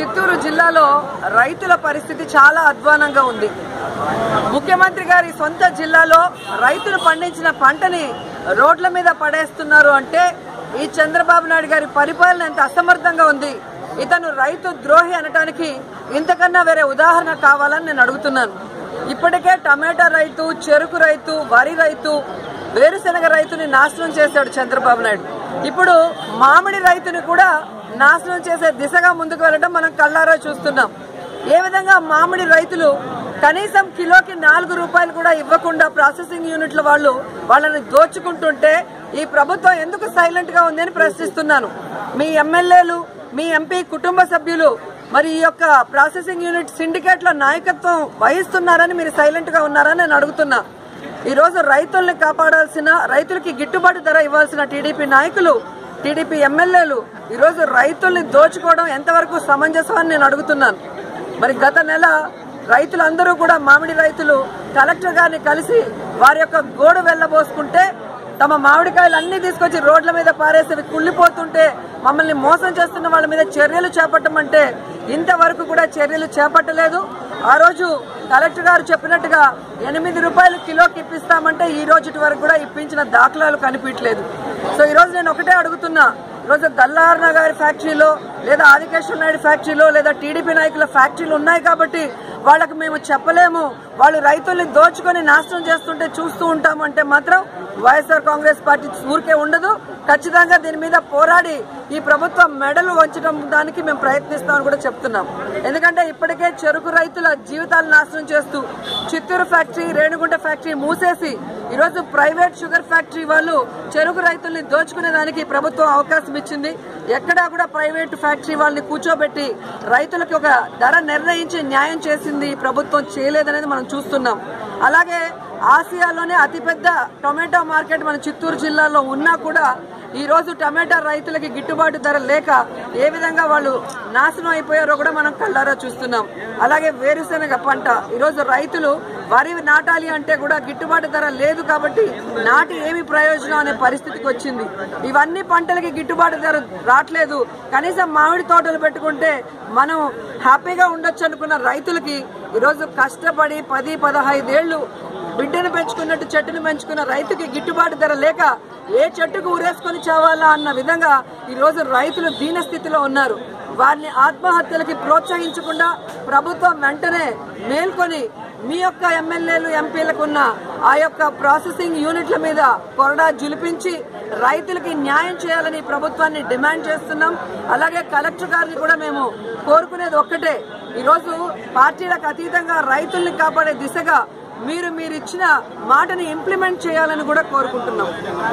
చిత్తూరు జిల్లాలో రైతుల పరిస్థితి చాలా అధ్వానంగా ఉంది ముఖ్యమంత్రి గారి సొంత జిల్లాలో రైతులు పండించిన పంటని రోడ్ల మీద పడేస్తున్నారు అంటే ఈ చంద్రబాబు నాయుడు గారి పరిపాలన ఎంత అసమర్థంగా ఉంది ఇతను రైతు ద్రోహి అనటానికి ఇంతకన్నా వేరే ఉదాహరణ కావాలని నేను అడుగుతున్నాను ఇప్పటికే టమాటా రైతు చెరుకు రైతు వరి రైతు వేరుశెనగ రైతుని నాశనం చేశాడు చంద్రబాబు నాయుడు ఇప్పుడు మామిడి రైతుని కూడా నాశనం చేసే దిశగా ముందుకు వెళ్ళడం మనం కళ్ళారా చూస్తున్నాం ఏ విధంగా మామిడి రైతులు కనీసం కిలోకి నాలుగు రూపాయలు కూడా ఇవ్వకుండా ప్రాసెసింగ్ యూనిట్ల వాళ్ళు వాళ్ళని దోచుకుంటుంటే ఈ ప్రభుత్వం ఎందుకు సైలెంట్ గా ఉందని ప్రశ్నిస్తున్నాను మీ ఎమ్మెల్యేలు మీ ఎంపీ కుటుంబ సభ్యులు మరి ఈ యొక్క ప్రాసెసింగ్ యూనిట్ సిండికేట్ల నాయకత్వం వహిస్తున్నారని మీరు సైలెంట్ గా ఉన్నారని నేను అడుగుతున్నా ఈ రోజు రైతుల్ని కాపాడాల్సిన రైతులకి గిట్టుబాటు ధర ఇవ్వాల్సిన టీడీపీ నాయకులు టీడీపీ ఎమ్మెల్యేలు ఈ రోజు రైతుల్ని దోచుకోవడం ఎంతవరకు సమంజసం అని నేను అడుగుతున్నాను మరి గత నెల రైతులందరూ కూడా మామిడి రైతులు కలెక్టర్ గారిని కలిసి వారి యొక్క గోడు వెళ్ళబోసుకుంటే తమ మామిడికాయలు అన్ని తీసుకొచ్చి రోడ్ల మీద పారేసి అవి కుళ్ళిపోతుంటే మమ్మల్ని మోసం చేస్తున్న వాళ్ళ మీద చర్యలు చేపట్టమంటే ఇంతవరకు కూడా చర్యలు చేపట్టలేదు ఆ రోజు కలెక్టర్ గారు చెప్పినట్టుగా ఎనిమిది రూపాయలు కిలోకి ఇప్పిస్తామంటే ఈ రోజు వరకు కూడా ఇప్పించిన దాఖలాలు కనిపించలేదు సో ఈ రోజు నేను ఒకటే అడుగుతున్నా ఈరోజు గల్లార్న గారి ఫ్యాక్టరీలో లేదా ఆదికేశ్వర నాయుడు ఫ్యాక్టరీలో లేదా టీడీపీ నాయకుల ఫ్యాక్టరీలు ఉన్నాయి కాబట్టి వాళ్ళకి మేము చెప్పలేము వాళ్ళు రైతుల్ని దోచుకొని నాశనం చేస్తుంటే చూస్తూ ఉంటాము అంటే మాత్రం వైఎస్ఆర్ కాంగ్రెస్ పార్టీ ఊరికే ఉండదు ఖచ్చితంగా దీని మీద పోరాడి ఈ ప్రభుత్వం మెడలు వంచడం దానికి మేము ప్రయత్నిస్తామని కూడా చెప్తున్నాం ఎందుకంటే ఇప్పటికే చెరుకు రైతుల జీవితాలు నాశనం చేస్తూ చిత్తూరు ఫ్యాక్టరీ రేణిగుంట ఫ్యాక్టరీ మూసేసి ఈరోజు ప్రైవేట్ షుగర్ ఫ్యాక్టరీ వాళ్ళు చెరుకు రైతుల్ని దోచుకునే దానికి ప్రభుత్వం అవకాశం ఇచ్చింది ఎక్కడా కూడా ప్రైవేట్ ఫ్యాక్టరీ వాళ్ళని కూర్చోబెట్టి రైతులకు ఒక ధర నిర్ణయించి న్యాయం చేసింది ఈ ప్రభుత్వం చేయలేదనేది మనం చూస్తున్నాం అలాగే ఆసియాలోనే అతిపెద్ద టొమాటో మార్కెట్ మన చిత్తూరు జిల్లాలో ఉన్నా కూడా ఈ రోజు టమాటా రైతులకి గిట్టుబాటు ధర లేక ఏ విధంగా వాళ్ళు నాశనం అయిపోయారో కూడా మనం కళ్ళారా చూస్తున్నాం అలాగే వేరుశెనగ పంట ఈ రోజు రైతులు వరి నాటాలి అంటే కూడా గిట్టుబాటు ధర లేదు కాబట్టి నాటి ఏమి ప్రయోజనం అనే పరిస్థితికి వచ్చింది ఇవన్నీ పంటలకి గిట్టుబాటు ధర రావట్లేదు కనీసం మామిడి తోటలు పెట్టుకుంటే మనం హ్యాపీగా ఉండొచ్చు అనుకున్న రైతులకి ఈరోజు కష్టపడి పది పదహైదేళ్లు బిడ్డను పెంచుకున్నట్టు చెట్టును పెంచుకున్న రైతుకి గిట్టుబాటు ధర లేక ఏ చెట్టుకు ఉరేసుకొని చావాలా అన్న విధంగా ఈ రోజు రైతులు దీన స్థితిలో ఉన్నారు వారిని ఆత్మహత్యలకి ప్రోత్సహించకుండా ప్రభుత్వం వెంటనే మేల్కొని మీ యొక్క ఎమ్మెల్యేలు ఎంపీలకు ఉన్న ఆ యొక్క ప్రాసెసింగ్ యూనిట్ల మీద కొరడా జులిపించి రైతులకి న్యాయం చేయాలని ప్రభుత్వాన్ని డిమాండ్ చేస్తున్నాం అలాగే కలెక్టర్ గారిని కూడా మేము కోరుకునేది ఒక్కటే ఈరోజు పార్టీలకు అతీతంగా రైతుల్ని కాపాడే దిశగా మీరు మీరు ఇచ్చిన మాటని ఇంప్లిమెంట్ చేయాలని కూడా కోరుకుంటున్నాం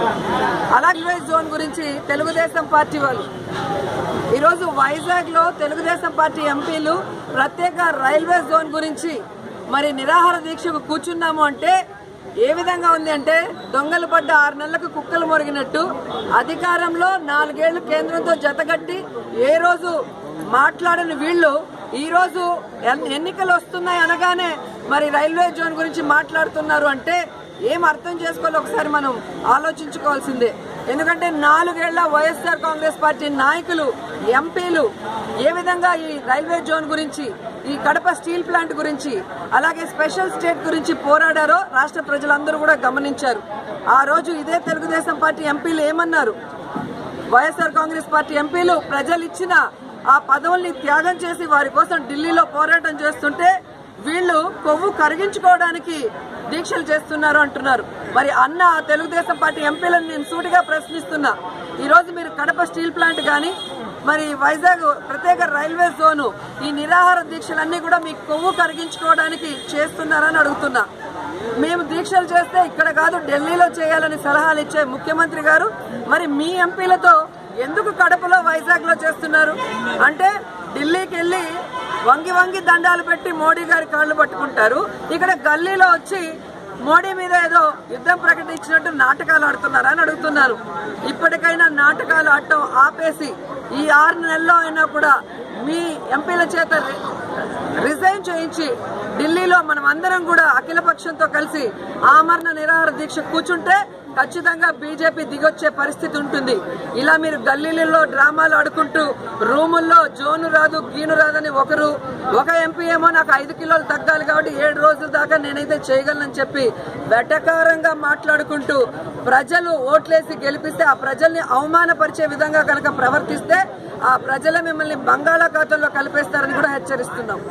అలాగే జోన్ గురించి తెలుగుదేశం పార్టీ వాళ్ళు ఈరోజు వైజాగ్ లో తెలుగుదేశం పార్టీ ఎంపీలు ప్రత్యేక రైల్వే జోన్ గురించి మరి నిరాహార దీక్షకు కూర్చున్నాము అంటే ఏ విధంగా ఉంది అంటే దొంగలు పడ్డ ఆరు నెలలకు కుక్కలు మొరిగినట్టు అధికారంలో నాలుగేళ్లు కేంద్రంతో జతగట్టి ఏ రోజు మాట్లాడని వీళ్ళు ఈ రోజు ఎన్- ఎన్నికలు వస్తున్నాయి అనగానే మరి రైల్వే జోన్ గురించి మాట్లాడుతున్నారు అంటే ఏం అర్థం చేసుకోవాలి ఒకసారి మనం ఆలోచించుకోవాల్సిందే ఎందుకంటే నాలుగేళ్ల వైఎస్ఆర్ కాంగ్రెస్ పార్టీ నాయకులు ఎంపీలు ఏ విధంగా ఈ రైల్వే జోన్ గురించి ఈ కడప స్టీల్ ప్లాంట్ గురించి అలాగే స్పెషల్ స్టేట్ గురించి పోరాడారో రాష్ట్ర ప్రజలందరూ కూడా గమనించారు ఆ రోజు ఇదే తెలుగుదేశం పార్టీ ఎంపీలు ఏమన్నారు వైఎస్ఆర్ కాంగ్రెస్ పార్టీ ఎంపీలు ప్రజలు ఇచ్చిన ఆ పదవుల్ని త్యాగం చేసి వారి కోసం ఢిల్లీలో పోరాటం చేస్తుంటే వీళ్ళు కొవ్వు కరిగించుకోవడానికి దీక్షలు చేస్తున్నారు అంటున్నారు మరి అన్న ఆ తెలుగుదేశం పార్టీ ఎంపీలను నేను సూటిగా ప్రశ్నిస్తున్నా ఈ రోజు మీరు కడప స్టీల్ ప్లాంట్ కానీ మరి వైజాగ్ ప్రత్యేక రైల్వే జోను ఈ నిరాహార దీక్షలన్నీ కూడా మీ కొవ్వు కరిగించుకోవడానికి చేస్తున్నారని అడుగుతున్నా మేము దీక్షలు చేస్తే ఇక్కడ కాదు ఢిల్లీలో చేయాలని సలహాలు ఇచ్చే ముఖ్యమంత్రి గారు మరి మీ ఎంపీలతో ఎందుకు కడపలో వైజాగ్ లో చేస్తున్నారు అంటే ఢిల్లీకి వెళ్ళి వంగి వంగి దండాలు పెట్టి మోడీ గారి కాళ్ళు పట్టుకుంటారు ఇక్కడ గల్లీలో వచ్చి మోడీ మీద ఏదో యుద్ధం ప్రకటించినట్టు నాటకాలు ఆడుతున్నారా అని అడుగుతున్నారు ఇప్పటికైనా నాటకాలు ఆడటం ఆపేసి ఈ ఆరు నెలల్లో అయినా కూడా మీ ఎంపీల చేత రిజైన్ చేయించి ఢిల్లీలో మనం అందరం కూడా అఖిల పక్షంతో కలిసి ఆమరణ నిరాహార దీక్ష కూర్చుంటే ఖచ్చితంగా బీజేపీ దిగొచ్చే పరిస్థితి ఉంటుంది ఇలా మీరు గల్లీలలో డ్రామాలు ఆడుకుంటూ రూముల్లో జోను రాదు గీను రాదని ఒకరు ఒక ఎంపీ ఏమో నాకు ఐదు కిలోలు తగ్గాలి కాబట్టి ఏడు రోజుల దాకా నేనైతే చేయగలనని చెప్పి వెటకారంగా మాట్లాడుకుంటూ ప్రజలు ఓట్లేసి గెలిపిస్తే ఆ ప్రజల్ని అవమానపరిచే విధంగా కనుక ప్రవర్తిస్తే ఆ ప్రజలే మిమ్మల్ని బంగాళాఖాతంలో కలిపేస్తారని కూడా హెచ్చరిస్తున్నాం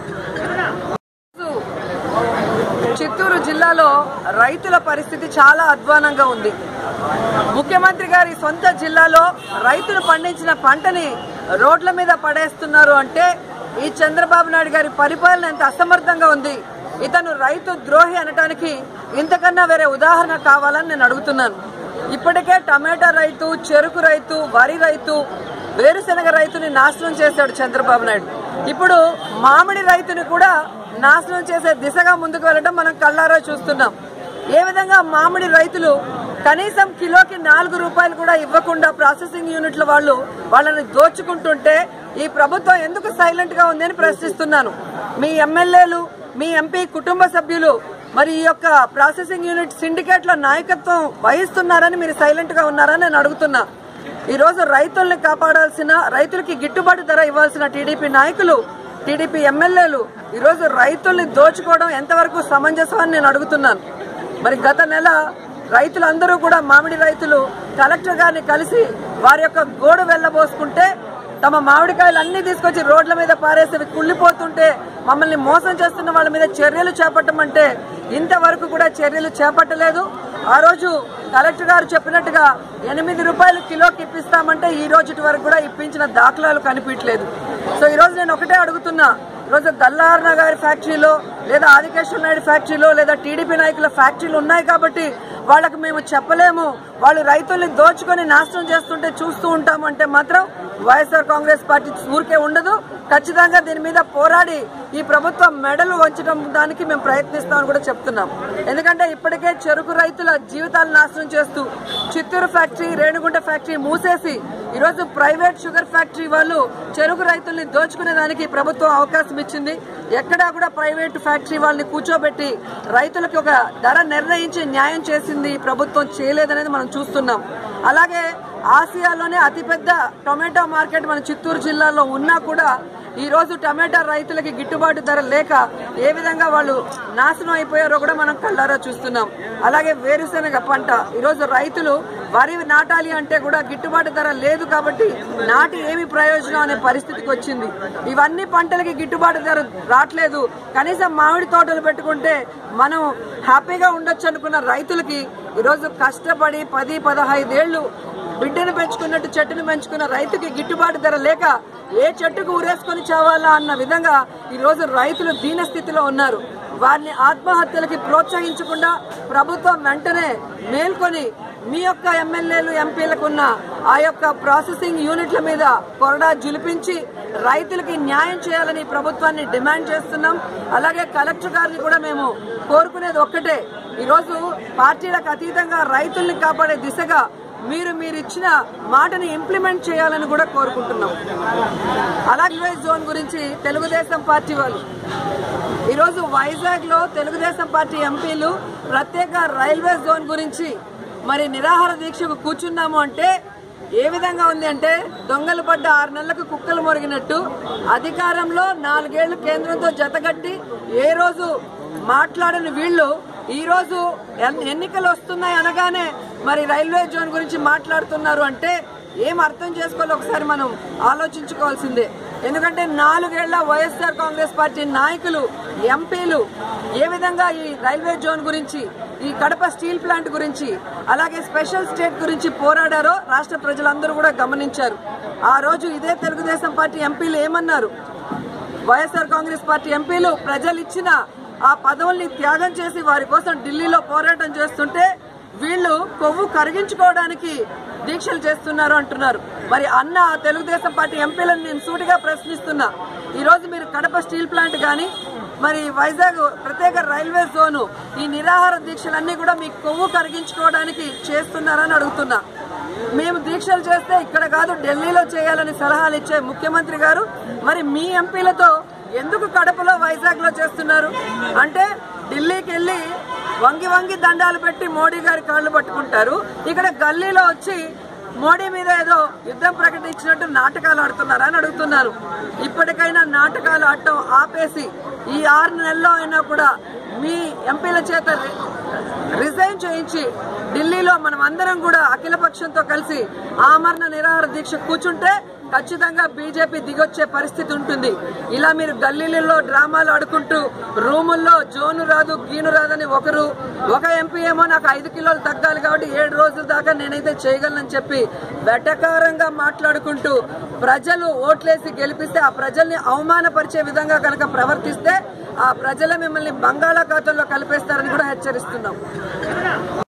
చిత్తూరు జిల్లాలో రైతుల పరిస్థితి చాలా అధ్వానంగా ఉంది ముఖ్యమంత్రి గారి సొంత జిల్లాలో రైతులు పండించిన పంటని రోడ్ల మీద పడేస్తున్నారు అంటే ఈ చంద్రబాబు నాయుడు గారి పరిపాలన ఎంత అసమర్థంగా ఉంది ఇతను రైతు ద్రోహి అనటానికి ఇంతకన్నా వేరే ఉదాహరణ కావాలని నేను అడుగుతున్నాను ఇప్పటికే టమాటా రైతు చెరుకు రైతు వరి రైతు వేరుశెనగ రైతుని నాశనం చేశాడు చంద్రబాబు నాయుడు ఇప్పుడు మామిడి రైతుని కూడా నాశనం చేసే దిశగా ముందుకు వెళ్ళడం మనం కళ్ళారా చూస్తున్నాం ఏ విధంగా మామిడి రైతులు కనీసం కిలోకి నాలుగు రూపాయలు కూడా ఇవ్వకుండా ప్రాసెసింగ్ యూనిట్ల వాళ్ళు వాళ్ళని దోచుకుంటుంటే ఈ ప్రభుత్వం ఎందుకు సైలెంట్ గా ఉందని ప్రశ్నిస్తున్నాను మీ ఎమ్మెల్యేలు మీ ఎంపీ కుటుంబ సభ్యులు మరి ఈ యొక్క ప్రాసెసింగ్ యూనిట్ సిండికేట్ల నాయకత్వం వహిస్తున్నారని మీరు సైలెంట్ గా ఉన్నారని నేను అడుగుతున్నా ఈ రోజు రైతుల్ని కాపాడాల్సిన రైతులకి గిట్టుబాటు ధర ఇవ్వాల్సిన టీడీపీ నాయకులు టీడీపీ ఎమ్మెల్యేలు ఈ రోజు రైతుల్ని దోచుకోవడం ఎంతవరకు సమంజసం అని నేను అడుగుతున్నాను మరి గత నెల రైతులందరూ కూడా మామిడి రైతులు కలెక్టర్ గారిని కలిసి వారి యొక్క గోడు వెళ్ళబోసుకుంటే తమ మామిడికాయలు అన్ని తీసుకొచ్చి రోడ్ల మీద పారేసి అవి కుళ్ళిపోతుంటే మమ్మల్ని మోసం చేస్తున్న వాళ్ళ మీద చర్యలు చేపట్టమంటే ఇంతవరకు కూడా చర్యలు చేపట్టలేదు ఆ రోజు కలెక్టర్ గారు చెప్పినట్టుగా ఎనిమిది రూపాయలు కిలోకి ఇప్పిస్తామంటే ఈ రోజు వరకు కూడా ఇప్పించిన దాఖలాలు కనిపించలేదు సో ఈ రోజు నేను ఒకటే అడుగుతున్నా ఈరోజు గల్లార్న గారి ఫ్యాక్టరీలో లేదా ఆదికేశ్వర నాయుడు ఫ్యాక్టరీలో లేదా టీడీపీ నాయకుల ఫ్యాక్టరీలు ఉన్నాయి కాబట్టి వాళ్ళకు మేము చెప్పలేము వాళ్ళు రైతుల్ని దోచుకొని నాశనం చేస్తుంటే చూస్తూ ఉంటాము అంటే మాత్రం వైఎస్ఆర్ కాంగ్రెస్ పార్టీ ఊరికే ఉండదు ఖచ్చితంగా దీని మీద పోరాడి ఈ ప్రభుత్వం మెడలు వంచడం దానికి మేము ప్రయత్నిస్తామని కూడా చెప్తున్నాం ఎందుకంటే ఇప్పటికే చెరుకు రైతుల జీవితాలు నాశనం చేస్తూ చిత్తూరు ఫ్యాక్టరీ రేణుగుంట ఫ్యాక్టరీ మూసేసి ఈరోజు ప్రైవేట్ షుగర్ ఫ్యాక్టరీ వాళ్ళు చెరుకు రైతుల్ని దోచుకునే దానికి ప్రభుత్వం అవకాశం ఇచ్చింది ఎక్కడా కూడా ప్రైవేట్ ఫ్యాక్టరీ వాళ్ళని కూర్చోబెట్టి రైతులకు ఒక ధర నిర్ణయించి న్యాయం చేసింది ఈ ప్రభుత్వం చేయలేదనేది మనం చూస్తున్నాం అలాగే ఆసియాలోనే అతిపెద్ద టొమాటో మార్కెట్ మన చిత్తూరు జిల్లాలో ఉన్నా కూడా ఈ రోజు టమాటా రైతులకి గిట్టుబాటు ధర లేక ఏ విధంగా వాళ్ళు నాశనం అయిపోయారో కూడా మనం కళ్ళారా చూస్తున్నాం అలాగే వేరుశెనగ పంట ఈ రోజు రైతులు వరి నాటాలి అంటే కూడా గిట్టుబాటు ధర లేదు కాబట్టి నాటి ఏమి ప్రయోజనం అనే పరిస్థితికి వచ్చింది ఇవన్నీ పంటలకి గిట్టుబాటు ధర రావట్లేదు కనీసం మామిడి తోటలు పెట్టుకుంటే మనం హ్యాపీగా ఉండొచ్చు అనుకున్న రైతులకి ఈరోజు కష్టపడి పది పదహైదేళ్లు బిడ్డను పెంచుకున్నట్టు చెట్టును పెంచుకున్న రైతుకి గిట్టుబాటు ధర లేక ఏ చెట్టుకు ఊరేసుకొని చావాలా అన్న విధంగా ఈ రోజు రైతులు దీన స్థితిలో ఉన్నారు వారిని ఆత్మహత్యలకి ప్రోత్సహించకుండా ప్రభుత్వం వెంటనే మేల్కొని మీ యొక్క ఎమ్మెల్యేలు ఎంపీలకు ఉన్న ఆ యొక్క ప్రాసెసింగ్ యూనిట్ల మీద కొరడా జులిపించి రైతులకి న్యాయం చేయాలని ఈ ప్రభుత్వాన్ని డిమాండ్ చేస్తున్నాం అలాగే కలెక్టర్ గారిని కూడా మేము కోరుకునేది ఒక్కటే ఈరోజు పార్టీలకు అతీతంగా రైతుల్ని కాపాడే దిశగా మీరు మీరు ఇచ్చిన మాటని ఇంప్లిమెంట్ చేయాలని కూడా కోరుకుంటున్నాం అలాగే జోన్ గురించి తెలుగుదేశం పార్టీ వాళ్ళు ఈరోజు వైజాగ్ లో తెలుగుదేశం పార్టీ ఎంపీలు ప్రత్యేక రైల్వే జోన్ గురించి మరి నిరాహార దీక్షకు కూర్చున్నాము అంటే ఏ విధంగా ఉంది అంటే దొంగలు పడ్డ ఆరు నెలలకు కుక్కలు మొరిగినట్టు అధికారంలో నాలుగేళ్లు కేంద్రంతో జతగట్టి ఏ రోజు మాట్లాడని వీళ్ళు ఈ రోజు ఎన్- ఎన్నికలు వస్తున్నాయి అనగానే మరి రైల్వే జోన్ గురించి మాట్లాడుతున్నారు అంటే ఏం అర్థం చేసుకోవాలి ఒకసారి మనం ఆలోచించుకోవాల్సిందే ఎందుకంటే నాలుగేళ్ల వైఎస్ఆర్ కాంగ్రెస్ పార్టీ నాయకులు ఎంపీలు ఏ విధంగా ఈ రైల్వే జోన్ గురించి ఈ కడప స్టీల్ ప్లాంట్ గురించి అలాగే స్పెషల్ స్టేట్ గురించి పోరాడారో రాష్ట్ర ప్రజలందరూ కూడా గమనించారు ఆ రోజు ఇదే తెలుగుదేశం పార్టీ ఎంపీలు ఏమన్నారు వైఎస్ఆర్ కాంగ్రెస్ పార్టీ ఎంపీలు ప్రజలు ఇచ్చిన ఆ పదవుల్ని త్యాగం చేసి వారి కోసం ఢిల్లీలో పోరాటం చేస్తుంటే వీళ్ళు కొవ్వు కరిగించుకోవడానికి దీక్షలు చేస్తున్నారు అంటున్నారు మరి అన్న ఆ తెలుగుదేశం పార్టీ ఎంపీలను నేను సూటిగా ప్రశ్నిస్తున్నా ఈ రోజు మీరు కడప స్టీల్ ప్లాంట్ కానీ మరి వైజాగ్ ప్రత్యేక రైల్వే జోను ఈ నిరాహార దీక్షలన్నీ కూడా మీ కొవ్వు కరిగించుకోవడానికి చేస్తున్నారని అడుగుతున్నా మేము దీక్షలు చేస్తే ఇక్కడ కాదు ఢిల్లీలో చేయాలని సలహాలు ఇచ్చే ముఖ్యమంత్రి గారు మరి మీ ఎంపీలతో ఎందుకు కడపలో వైజాగ్ లో చేస్తున్నారు అంటే ఢిల్లీకి వెళ్ళి వంగి వంగి దండాలు పెట్టి మోడీ గారి కాళ్ళు పట్టుకుంటారు ఇక్కడ గల్లీలో వచ్చి మోడీ మీద ఏదో యుద్ధం ప్రకటించినట్టు నాటకాలు ఆడుతున్నారా అని అడుగుతున్నారు ఇప్పటికైనా నాటకాలు ఆడటం ఆపేసి ఈ ఆరు నెలల్లో అయినా కూడా మీ ఎంపీల చేత రి- రిజైన్ చేయించి ఢిల్లీలో మనం అందరం కూడా అఖిలపక్షంతో కలిసి ఆమరణ నిరాహార దీక్ష కూర్చుంటే ఖచ్చితంగా బీజేపీ దిగొచ్చే పరిస్థితి ఉంటుంది ఇలా మీరు గల్లీలలో డ్రామాలు ఆడుకుంటూ రూముల్లో జోను రాదు గీను రాదని ఒకరు ఒక ఎంపీ ఏమో నాకు ఐదు కిలోలు తగ్గాలి కాబట్టి ఏడు రోజుల దాకా నేనైతే చేయగలనని చెప్పి వెటకారంగా మాట్లాడుకుంటూ ప్రజలు ఓట్లేసి గెలిపిస్తే ఆ ప్రజల్ని అవమానపరిచే విధంగా కనుక ప్రవర్తిస్తే ఆ ప్రజలే మిమ్మల్ని బంగాళాఖాతంలో కలిపేస్తారని కూడా హెచ్చరిస్తున్నాం